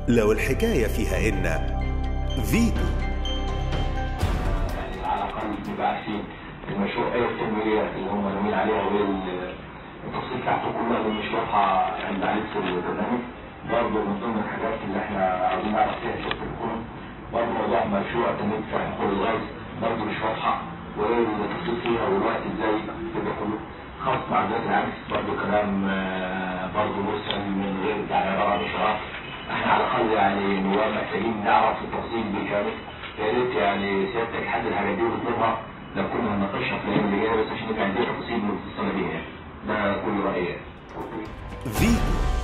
لو الحكاية فيها إن فيتو يعني على الاقل نبقى عارفين المشروع ايه التنميه اللي هم ناويين عليها وايه ال- التفاصيل بتاعته كلها اللي مش واضحه عند عليك في البرنامج برضه من ضمن الحاجات اللي احنا عاوزين نعرف فيها شكل الكون برضه موضوع مشروع تنميه في حقول الغاز برضه مش واضحه وايه التفاصيل فيها والوقت ازاي كده كله خاص مع ذات العكس برضه كلام آه، برضه مرسل من غير يعني عباره عن اشارات احنا على الاقل يعني نواب محتاجين نعرف التفاصيل بالكامل يا ريت يعني سيادتك حد الحاجات دي ونطلبها لو كنا هنناقشها في الايام اللي جايه بس عشان نبقى عندنا تفاصيل متصله بيها يعني ده كل رايي يعني. فيتو